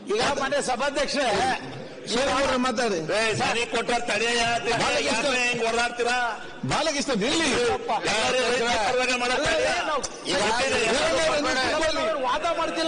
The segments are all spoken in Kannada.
ಈಗ ಮನೆ ಸಭಾಧ್ಯಕ್ಷರೇ ಶಿವರಾಮಯ್ಯ ಮಾತಾಡಿ ಏ, ಸನಿ ಕೊಟ್ಟಾರ ತಡೆಯ ಭಾಳ ಇಷ್ಟ. ಹೆಂಗ್ ಓಡಾಡ್ತೀರಾ ಬಾಲಕೃಷ್ಣ ನಿಲ್ಲಿ ಎಲ್ಲರೂ ರೈತರ ಪರವಾಗಿ ಮಾಡಕ್ ತಡೆಯ? ಈಗ ಗೊತ್ತಿದೆ, ಎಲ್ಲರೂ ಕೂತ್ಕೊಳ್ಳಿ. ವಾದ ಮಾಡ್ತಿಲ್ಲ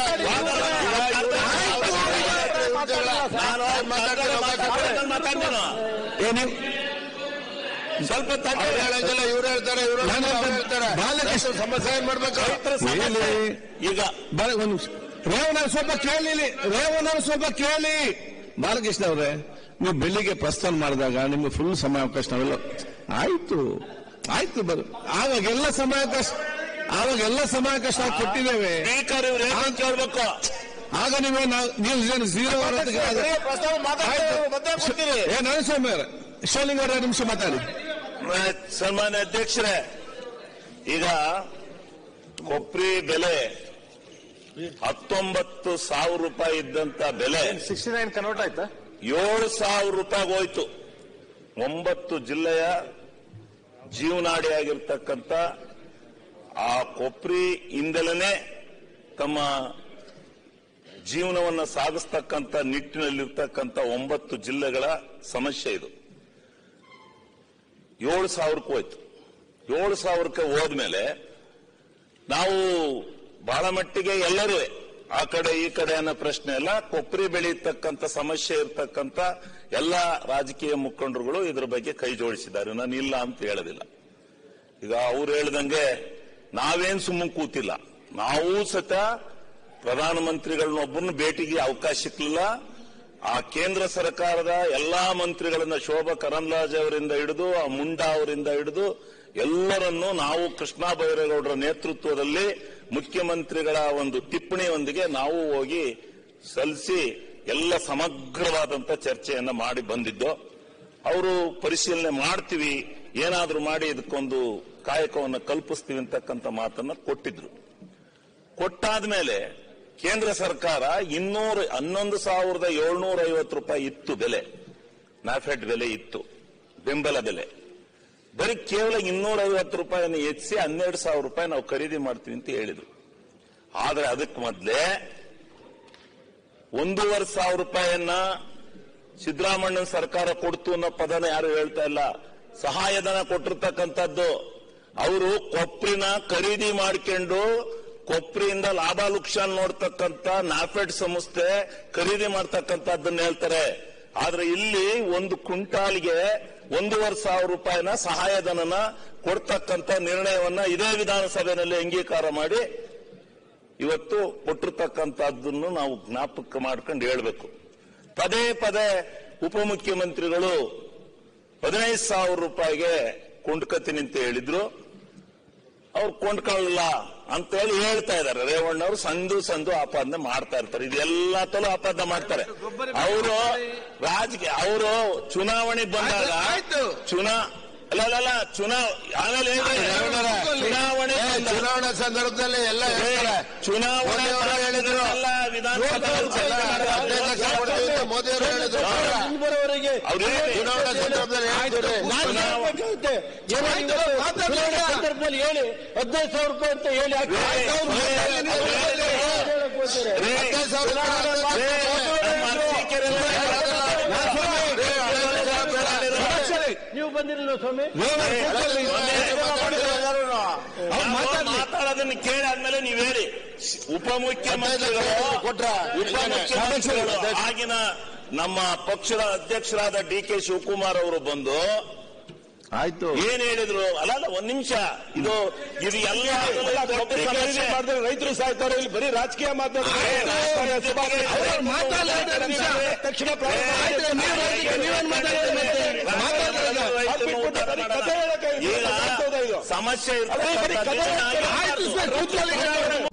ನಾನು ಮಾತಾಡ್ತೀನಿ, ಮಾತಾಡ್ತೀನಿ, ಮಾತಾಡ್ತೀನಿ. ಏ, ನೀವು ಸ್ವಲ್ಪ ತಡೆ. ಅವ್ರು ಹೇಳಂಗಿಲ್ಲ ಇವ್ರು ಹೇಳ್ತಾರೆ ಇವ್ರು ನಾನು ಅವ್ರು ಹೇಳ್ತಾರೆ ಬಾಲಕೃಷ್ಣ ಸಮಸ್ಯೆ ಏನ್ ಮಾಡ್ಬೇಕು ರೈತರ ಸಮಸ್ಯೆ. ಹೇಳಿ. ಈಗ ಬಾಲ ಒಂದು ನಿಮಿಷ ರೇವಣ್ಣ ಸ್ವಲ್ಪ ಕೇಳಿ ಇಲ್ಲಿ. ರೇವಣ್ಣ ಸ್ವಲ್ಪ ಕೇಳಿ ಬಾಲಕೃಷ್ಣ ಅವರೇ ನೀವು ಬೆಳಿಗ್ಗೆ ಪ್ರಸ್ಥಾನ ಮಾಡಿದಾಗ ನಿಮ್ಗೆ ಫುಲ್ ಸಮಯಾವಕಾಶ ನಾವೆಲ್ಲ ಆಯ್ತು ಆಯ್ತು ಬರು ಆವಾಗೆಲ್ಲ ಸಮಯಾವಕಾಶ ಆವಾಗೆಲ್ಲ ಸಮಯಾವಕಾಶ ನಾವು ಕೊಟ್ಟಿದ್ದೇವೆ ಸ್ಪೀಕರ್ ಇವ್ರು ಏನ್ ಕೇಳ್ಬೇಕು ಆಗ ನೀವು ನಾವು- ನೀವು ಏನು ಝೀರೋ ಅವರೊತ್ತಿಗೆ ಆದ್ರೆ- ಪ್ರಸ್ತಾವ ಮಾತಾಡ್ತಾರೆ ಮತ್ತೆ ಕೊಡ್ತೀರಿ ಏ ನರಸಿಂಹ ಅವರೇ ಶಿವಲಿಂಗ ಅವರೇ ನಿಮಿಷ ಮಾತಾಡಿ ಸನ್ಮಾನ್ಯ ಅಧ್ಯಕ್ಷರೇ ಈಗ ಕೊಬ್ಬರಿ ಬೆಲೆ ಹತ್ತೊಂಬತ್ತು ಸಾವಿರ ರೂಪಾಯಿ ಇದ್ದಂತ ಬೆಲೆ ಸಿಕ್ಸ್ಟಿ ನೈನ್ ಕನ್ವರ್ಟ್ ಆಯ್ತಾ ಏಳು ಸಾವಿರ ರೂಪಾಯಿಗೆ ಹೋಯ್ತು ಒಂಬತ್ತು ಜಿಲ್ಲೆಯ ಜೀವನಾಡಿಯಾಗಿರ್ತಕ್ಕಂಥ ಆ ಕೊಪ್ರಿ ಇಂದಲೇ ತಮ್ಮ ಜೀವನವನ್ನು ಸಾಗಿಸ್ತಕ್ಕಂಥ ನಿಟ್ಟಿನಲ್ಲಿರ್ತಕ್ಕಂಥ ಒಂಬತ್ತು ಜಿಲ್ಲೆಗಳ ಸಮಸ್ಯೆ ಇದು ಏಳು ಸಾವಿರಕ್ಕೆ ಹೋಯ್ತು ಏಳು ಸಾವಿರಕ್ಕೆ ಹೋದ್ಮೇಲೆ ನಾವು ಬಹಳ ಮಟ್ಟಿಗೆ ಎಲ್ಲರೂ ಆ ಕಡೆ ಈ ಕಡೆ ಅನ್ನೋ ಪ್ರಶ್ನೆ ಅಲ್ಲ ಕೊಬ್ಬರಿ ಬೆಳೆಯತಕ್ಕಂಥ ಸಮಸ್ಯೆ ಇರತಕ್ಕಂಥ ಎಲ್ಲ ರಾಜಕೀಯ ಮುಖಂಡರುಗಳು ಇದ್ರ ಬಗ್ಗೆ ಕೈ ಜೋಡಿಸಿದ್ದಾರೆ ನಾನು ಇಲ್ಲ ಅಂತ ಹೇಳೋದಿಲ್ಲ ಈಗ ಅವ್ರು ಹೇಳ್ದಂಗೆ ನಾವೇನ್ ಸುಮ್ಮನೆ ಕೂತಿಲ್ಲ ನಾವು ಸತ ಪ್ರಧಾನಮಂತ್ರಿಗಳನ್ನೊಬ್ಬರನ್ನ ಭೇಟಿಗೆ ಅವಕಾಶ ಸಿಕ್ಕಲಿಲ್ಲ ಆ ಕೇಂದ್ರ ಸರ್ಕಾರದ ಎಲ್ಲಾ ಮಂತ್ರಿಗಳನ್ನ ಶೋಭಾ ಕರಂದ್ಲಾಜೆ ಅವರಿಂದ ಹಿಡಿದು ಆ ಮುಂಡಾ ಅವರಿಂದ ಹಿಡಿದು ಎಲ್ಲರನ್ನೂ ನಾವು ಕೃಷ್ಣ ಬೈರೇಗೌಡರ ನೇತೃತ್ವದಲ್ಲಿ ಮುಖ್ಯಮಂತ್ರಿಗಳ ಒಂದು ಟಿಪ್ಪಣಿಯೊಂದಿಗೆ ನಾವು ಹೋಗಿ ಸಲ್ಲಿಸಿ ಎಲ್ಲ ಸಮಗ್ರವಾದಂತ ಚರ್ಚೆಯನ್ನ ಮಾಡಿ ಬಂದಿದ್ದು ಅವರು ಪರಿಶೀಲನೆ ಮಾಡ್ತೀವಿ ಏನಾದ್ರೂ ಮಾಡಿ ಇದಕ್ಕೊಂದು ಕಾಯಕವನ್ನು ಕಲ್ಪಿಸ್ತೀವಿ ಅಂತಕ್ಕಂಥ ಮಾತನ್ನ ಕೊಟ್ಟಿದ್ರು ಕೊಟ್ಟಾದ್ಮೇಲೆ ಕೇಂದ್ರ ಸರ್ಕಾರ ಇನ್ನೂರ ಹನ್ನೊಂದು ಸಾವಿರದ ಏಳ್ನೂರ ಐವತ್ತು ರೂಪಾಯಿ ಇತ್ತು ಬೆಲೆ ನಾಫೆಡ್ ಬೆಲೆ ಇತ್ತು ಬೆಂಬಲ ಬೆಲೆ ಬರೀ ಕೇವಲ ಇನ್ನೂರ ಐವತ್ತು ರೂಪಾಯಿಯನ್ನು ಹೆಚ್ಚಿಸಿ ಹನ್ನೆರಡು ಸಾವಿರ ರೂಪಾಯಿ ನಾವು ಖರೀದಿ ಮಾಡ್ತೀವಿ ಅಂತ ಹೇಳಿದ್ರು ಆದ್ರೆ ಅದಕ್ಕೆ ಮೊದಲೇ ಒಂದೂವರೆ ಸಾವಿರ ರೂಪಾಯಿಯನ್ನ ಸಿದ್ದರಾಮಣ್ಣನ ಸರ್ಕಾರ ಕೊಡ್ತು ಅನ್ನೋ ಪದನ ಯಾರು ಹೇಳ್ತಾ ಇಲ್ಲ ಸಹಾಯಧನ ಕೊಟ್ಟಿರ್ತಕ್ಕಂಥದ್ದು ಅವರು ಕೊಪ್ರಿನ ಖರೀದಿ ಮಾಡ್ಕೊಂಡು ಕೊಪ್ರಿಯಿಂದ ಲಾಭ ಲುಕ್ಷಾನ್ ನೋಡ್ತಕ್ಕಂಥ ನಾಫೆಡ್ ಸಂಸ್ಥೆ ಖರೀದಿ ಮಾಡ್ತಕ್ಕಂಥದ್ದನ್ನ ಹೇಳ್ತಾರೆ ಆದ್ರೆ ಇಲ್ಲಿ ಒಂದು ಕ್ವಿಂಟಾಲ್ಗೆ ಒಂದೂವರೆ ಸಾವಿರ ರೂಪಾಯಿನ ಸಹಾಯಧನನ ಕೊಡ್ತಕ್ಕಂಥ ನಿರ್ಣಯವನ್ನ ಇದೇ ವಿಧಾನಸಭೆಯಲ್ಲಿ ಅಂಗೀಕಾರ ಮಾಡಿ ಇವತ್ತು ಕೊಟ್ಟಿರ್ತಕ್ಕಂಥದ್ದನ್ನು ನಾವು ಜ್ಞಾಪಕ ಮಾಡ್ಕೊಂಡು ಹೇಳ್ಬೇಕು ಪದೇ ಪದೇ ಉಪಮುಖ್ಯಮಂತ್ರಿಗಳು ಹದಿನೈದು ಸಾವಿರ ರೂಪಾಯಿಗೆ ಕೊಂಡ್ಕತೀನಿ ಅಂತ ಹೇಳಿದ್ರು ಅವ್ರು ಕೊಂಡ್ಕೊಳ್ಳಲ್ಲ ಅಂತ ಹೇಳಿ ಹೇಳ್ತಾ ಇದ್ದಾರೆ ರೇವಣ್ಣ ಅವರು ಸಂದು ಸಂದು ಆಪಾದನೆ ಮಾಡ್ತಾ ಇರ್ತಾರೆ ಇದೆಲ್ಲ ತಲೂ ಆಪಾದನೆ ಮಾಡ್ತಾರೆ ಅವರು ರಾಜಕೀಯ ಅವರು ಚುನಾವಣೆ ಬಂದಾಗ ಆಯ್ತು. ಚುನಾ ಅಲ್ಲ ಅಲ್ಲ ಅಲ್ಲ ಚುನಾ ಆಮೇಲೆ ಹೇಳ್ರಿ, ಚುನಾವಣೆ ಏ, ಬಂದಾಗ- ಚುನಾವಣಾ ಸಂದರ್ಭದಲ್ಲಿ ಎಲ್ಲ ಹೇಳ್ತಾರೆ ಚುನಾವಣೆ ಮೋದಿಯವರು ಹೇಳಿದ್ರು. ಎಲ್ಲ ವಿಧಾನಸಭೆ ಹದಿನೈದು ಲಕ್ಷ ಕೊಡ್ತೀವಿ ಅಂತ ಮೋದಿಯವರು ಹೇಳಿದ್ರು ಬರೋವರೆಗೆ ಅವ್ರು ಹೇಳಿ. ಚುನಾವಣಾ ಸಂದರ್ಭದಲ್ಲಿ ಹೇಳಿದ್ರು ಸಂದರ್ಭದಲ್ಲಿ ಹೇಳಿ ಹದಿನೈದು ಸಾವಿರ ರೂಪಾಯಿ ಅಂತ ಹೇಳಿ ಹಾಕಿ. ರೇ, ಅವ್ರು ರೇ, ಹೇಳಕ್ ಹೋಗ್ತಾರೆ. ರೇ, ಹದಿನೈದು ಸಾವಿರ ರೂಪಾಯಿ ರೇ, ನಮ್ಮ ಅರ್ಚಕರೆಲ್ಲ ನೀವು ಬಂದಿರಲಿಲ್ಲ ಸ್ವಾಮಿ ನಾವು ಮಾತಾಡೋದನ್ನ ಕೇಳಾದ್ಮೇಲೆ ನೀವ್ ಹೇಳಿ ಉಪಮುಖ್ಯಮಂತ್ರಿಗಳು ಕೊಟ್ರ ಉಪಮುಖ್ಯಮಂತ್ರಿಗಳು ಆಗಿನ ನಮ್ಮ ಪಕ್ಷದ ಅಧ್ಯಕ್ಷರಾದ ಡಿ ಕೆ ಶಿವಕುಮಾರ್ ಅವರು ಬಂದು ಆಯ್ತು ಏನ್ ಹೇಳಿದ್ರು ಅಲ್ಲ ಅಲ್ಲ ಒಂದ್ ನಿಮಿಷ ಇದು ಇದು ಎಲ್ಲ ದೊಡ್ಡ ಸಮಸ್ಯೆ. ರೈತರು ಸಾಯ್ತಾರೆ ಇಲ್ಲಿ ಬರೀ ರಾಜಕೀಯ ತಕ್ಷಣ ಈಗ ಸಮಸ್ಯೆ ಇರ್ತಕ್ಕಂಥದ್ದು ಆಯ್ತು ಸರ್, ಕೂತ್ಕೊಳ್ಳಿ.